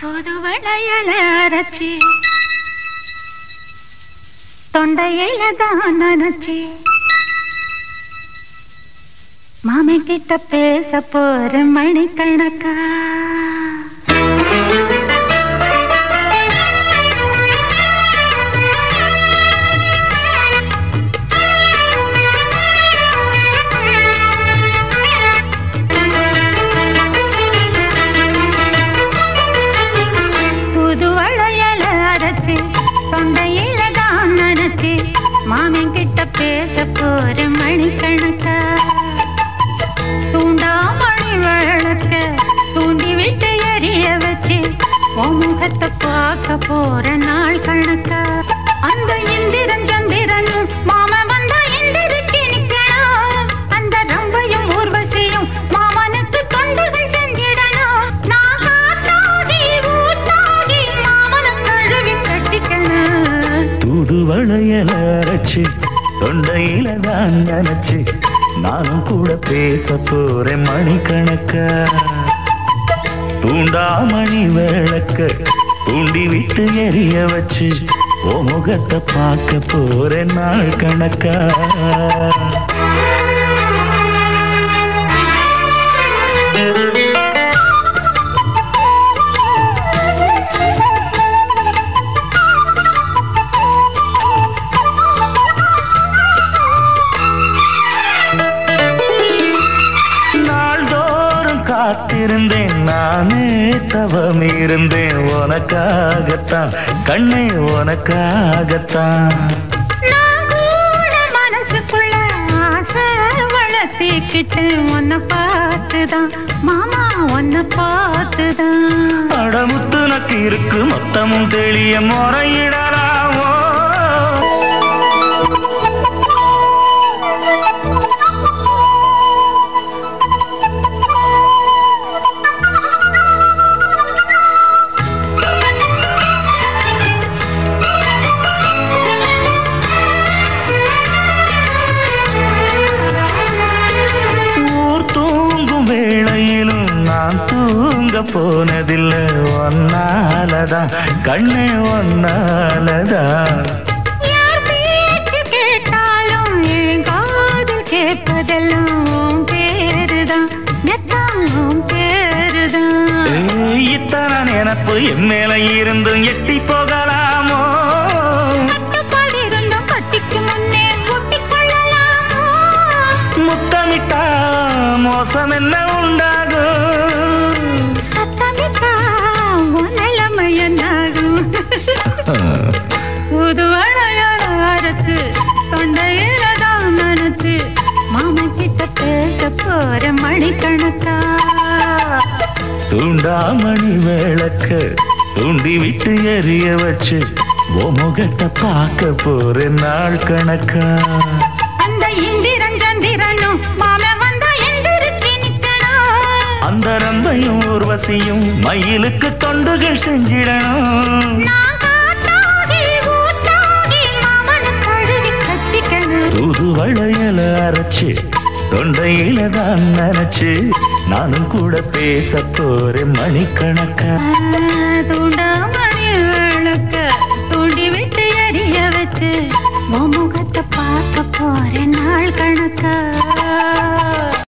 தூதுவளையல அரைச்சி தொண்டையில தான் நினைச்சி மாமன் கிட்ட பேச போற மணிக்கணக்கா புது வளையல அரைச்சி தொண்டையில தான் நினைச்சி மாமன் கிட்ட பேச போற மணிக்கணக்கா தூண்டாமணி விளக்க தூண்டி விட்டு எரிய வச்சு உன் முகத்தை பார்க்க போற நாள் கணக்கா அந்த இந்திரன் சந்திரனும் மாம வந்தா எந்திரிச்சு நிக்கணும் அந்த ரம்பையும் ஊர்வசியும் மாமனுக்கு தொண்டுகள் செஞ்சிடணும் நான் காத்தாகி ஊத்தாகி மாமனை கழுவி கட்டிக்கணும் தூது வளையல அரைச்சு தொண்டையில தான் நினைச்சு நானும் கூட பேச போறேன் மணிக்கணக்கா தூண்டாமணி விளக்க தூண்டி விட்டு எரிய வச்சு ஓ முகத்தை பார்க்க போறேன் நாள் கணக்கா நாள்தோறும் காத்திருந்தேன் நானே தவம் இருந்தேன் உனக்காகத்தான் கண்ணே உனக்காகத்தான் நான் கூட மனசுக்குள்ள ஆசை வளர்த்திக்கிட்டு உன்னை பார்த்துதான் மாமா உன்னை பார்த்துதான் அடமுத்து நக்கு இருக்கு மொத்தமும் தெளிய முறையிடலாமோ ஊர் தூங்கும் வேளையிலும் நான் தூங்க போனதில்லை ஒன்னாலதான் கண்ணே ஒன்னாலதான் யார் பேச்சு கேட்டாலும் என் காதில் கேட்பதெல்லாம் உன் பேருதான் மெத்தான் உன் பேருதான் ஏய், இத்தனை நினப்பு என் மேல இருந்தும் எட்டி போகலாமோ கட்டுப்பாடு இருந்தும் கட்டிக்கு முன்னே ஒட்டிக் கொள்ளலாமோ முத்தமிட்டா மோசம் என்ன உண்டாகும் சத்தமிட்டா உன் நிலைமை என்னாகும் புது வளையல அரைச்சு தொண்டையில தான் நினைச்சு மாமன் கிட்ட பேச போற மணிக்கணக்கா தூண்டாமணி விளக்க தூண்டி விட்டு எரிய வச்சு ஓ முகத்தை பார்க்க போற நாள் கணக்கா அந்த இந்திரன் சந்திரனும் மாமன் வந்தா எந்திரிச்சு நிக்கணும் அந்த ரம்பையும் ஊர்வசியும் மயிலுக்கு தொண்டுகள் செஞ்சிடணும் நான் காத்தாகி ஊத்தாகி மாமனை கழுவி கட்டிக்கணும் தூது வளையல அரைச்சு தொண்டையில தான் நினைச்சு நானும் கூட பேச போறேன் மணிக்கணக்கா தூண்டாமணி விளக்க தூண்டி விட்டு எரிய வச்சு உன் முகத்தை பார்க்க போறேன் நாள் கணக்கா